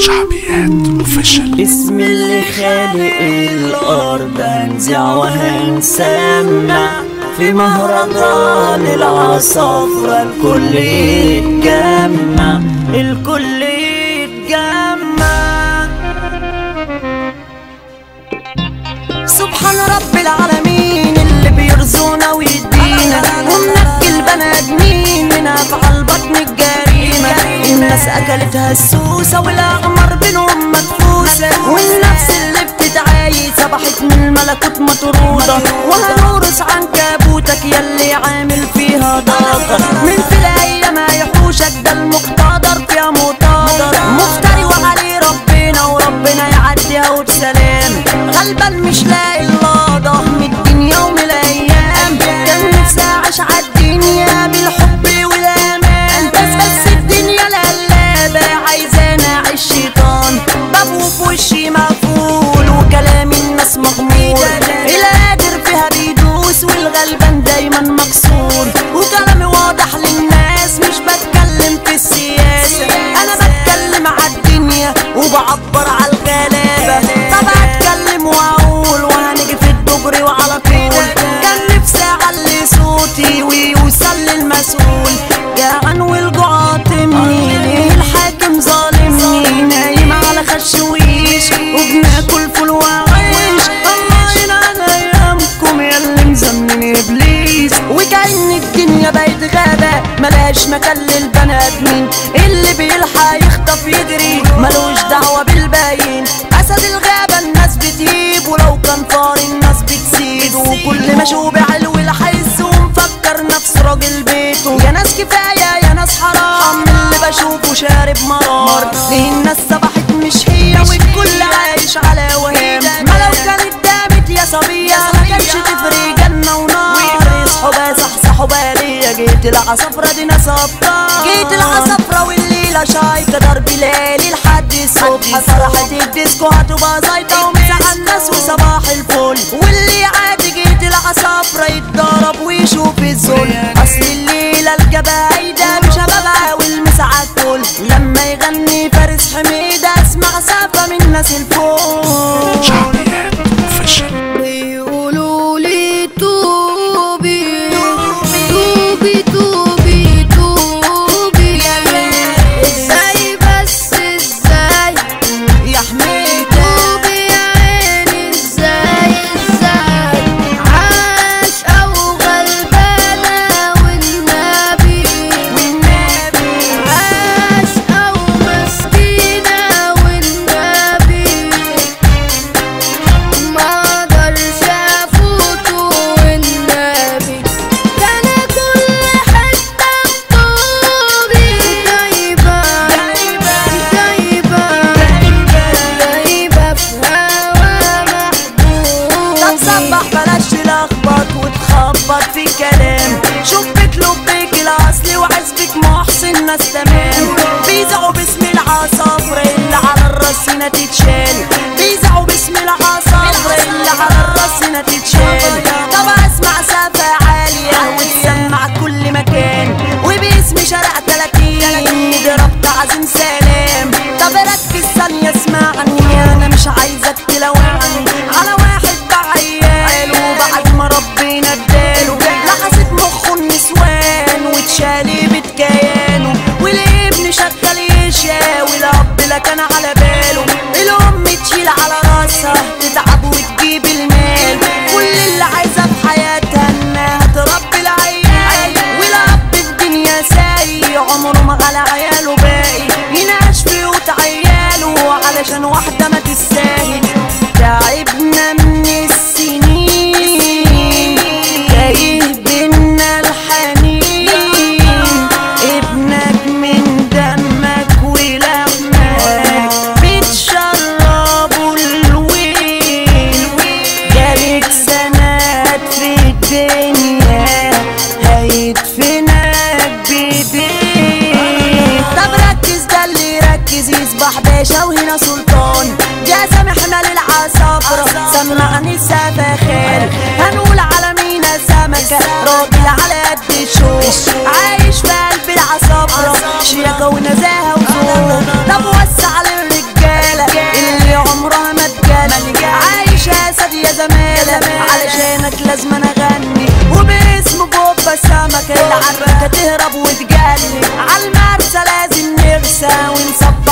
شعبيات اوفيشال اسم اللي خالق الارض هنزع وهنسمع في مهرجان العصافرة الكل يتجمع الكل يتجمع سبحان رب العالمين اللي بيرزقنا ويدينا ومنجي البني ادمين من افعال بطن الجريمه الناس اكلتها السوسه والاغمر بينهم مدفوسه والنفس اللي بتتعايد سبحت من الملكوت مطروده وهنورث عن كابوتك يلي عامل فيها ضغط من في الايام هيحوشك ده المقتدر فيها مقتدر مفتري وعليه ربنا وربنا يعديها وبسلام غلبان مش لاقي الله من الدنيا ومن الايام كان نفسي اعيش عالدنيا بالحب والامان بس بس الدنيا لقلابه عايزاني اعيش شيطان باب في وشي مقفول وكلام الناس مغمور القادر فيها بيدوس والغلبان دايما مكسور وكلامي واضح للناس مش بتكلم في السياسه انا بتكلم عالدنيا وبعبر عالغلابه طب اتكلم واقول وهنيجي في الدغري وعلى طول كان نفسي اعلي صوتي ويوصل للمسؤول جعان والجوع قاطمني ليه الحاكم ظالمني نايم على خش ويش وبناكل فول وعيش الله ينعن ايامكم يا اللي مزمن ابليس وكأن الدنيا بقت غابة ملهاش مكان للبني ادمين اللي بيلحق يخطف يجري ملوش دعوة بالباقيين اسد الغابة الناس بتهيب ولو كان فار الناس بتسيد وكل ما شوبي علو الحس ومفكر نفسه راجل بيته يا ناس كفاية يا ناس حرام من اللي بشوفه شارب مرار ليه الناس صبحت مش هي والكل عايش على وهم ما لو كانت دامت يا صبية ما كانش تفرق جنة ونار اصحوا بقى صحصحوا بقى ليا جيت العصفرة دي ناس ابطال جيت العصفرة والليلة شايطة ضرب ليالي لحد الصبح فرحة الديسكو هتبقى زيطة ومسح الناس وصباح الفل واللي عادي جيت العصافرة يتضرب ويشوف الذل اصل الليلة الجبايدة بشبابها والمسعى الكل لما يغني فارس حميدة اسمع سافة من ناس الفوق شعبيات اوفيشال بيقولوا لي توبي توبي توبي توبي ازاي بس ازاي يا حميدة توبي يا عيني ازاي ازاي عاش او غلبانة والنبي والنبي عاش او مسكينة والنبي ما اقدرش افوته والنبي ده انا كل حته بطوبي دايبه دايبه دايبه في هوا طب محبوب صبح بلاش تلخبط وتخبط في كلام شوف بتلبك الاصلي وعزبك محسن ناس تمام بيزعوا باسم العصافرة اللي على الراس هنا تتشال بيزعوا باسم العصافرة اللي على الراس هنا تتشال طب اسمع سافة عالية وتسمع كل مكان وباسم شارع 30 نضرب تعظيم سلام طب ركز ثانية اسمعني انا مش عايزك تلوعني على واحد بعيال وبعد ما ربنا اداله لحست مخه النسوان واتشالبت كيانه والابن شغال يشا والاب لا كان على باله الام تشيل على راسها تتعب وتجيب المال كل اللي عايزاه في حياتها انها تربي العيال والاب في الدنيا ساي عمره ما غلى عياله باقي يناقش في بيوت عياله علشان واحدة ما تستاهل تعبنا من السنين تايه بينا الحنين ابنك من دمك ولحمك بتشربوا الويل جالك سنات في الدنيا هيدفنك بايديه طب ركز ده اللي يركز يصبح باشا وهنا سلطان يا سامحنا للعصافرة سمعني السفاخان هنقول على مينا سمكة راجل على قد الشوش عايش في قلب العصافرة شياكة ونزاهة وذوق طب وسع للرجالة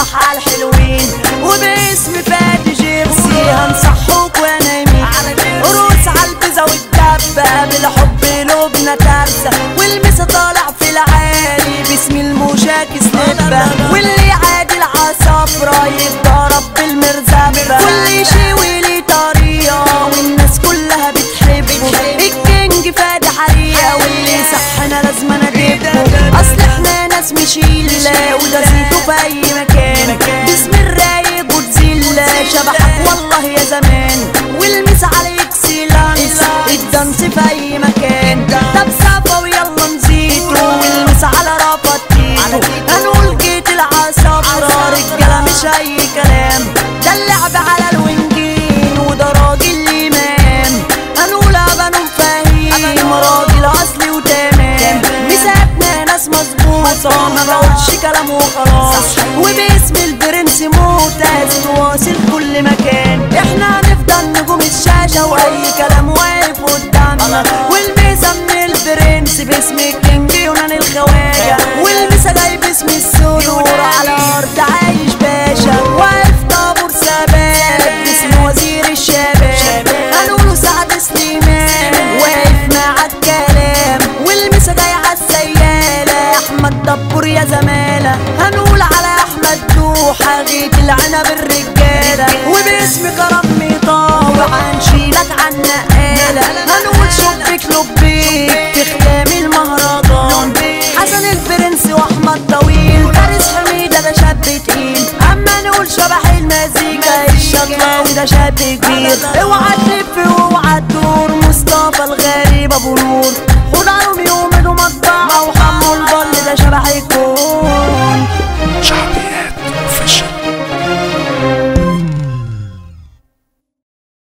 صباح على الحلوين وباسم فادي جيرسي هنصحوك ونايمين قروس على البيزا والدبة بالحب لبنى ترسة والمسا طالع في العالي باسم المشاكس لبة واللي عادل عصفرة يتضرب بالمرزبة كل شي وليه طريقة والناس كلها بتحبه الكينج فادي حريقة واللي صحنا لازم ندبه اصل احنا ناس مشيلة وده زيتو في اي مكان باسم الرايق جودزيلا شبحك والله يا زمان والمس على اكسيلانس الدنس في اي مكان طب صفا ويلا نزيدو والمس على رابطيتو هنقول جيت العصافرة رجالة مش اي كلام ده اللعب على الوينجين وده راجل الامام هنقول ابانهم فاهيم راجل اصلي وتمام مساتنا ناس مظبوطة ما بقولش كلام وخلاص وباسم البرنس موتاز تواصل كل مكان احنا هنفضل نجوم الشاشة واي كلام واقف قدامنا والميزة من البرنس باسم الكينج يونان الخواجة والميزة جاي باسم السرور على ارض عايش باشا واقف طابور ثبات باسم وزير الشباب هنقوله سعد سليمان واقف مع الكلام والميزة جاي عالسيالة احمد دبور يا زمالة هنقول على احمد دوحة غيت العنب الرجالة وباسم كرم مطاوع هنشيلك عالنقالة هنقول شبك لبيك في ختام المهرجان حسن البرنس واحمد طويل فارس حميدة ده شاب تقيل اما نقول شبح المزيكا الشطة وده شاب كبير اوعى تلف واوعى تدور مصطفى الغريب ابو نور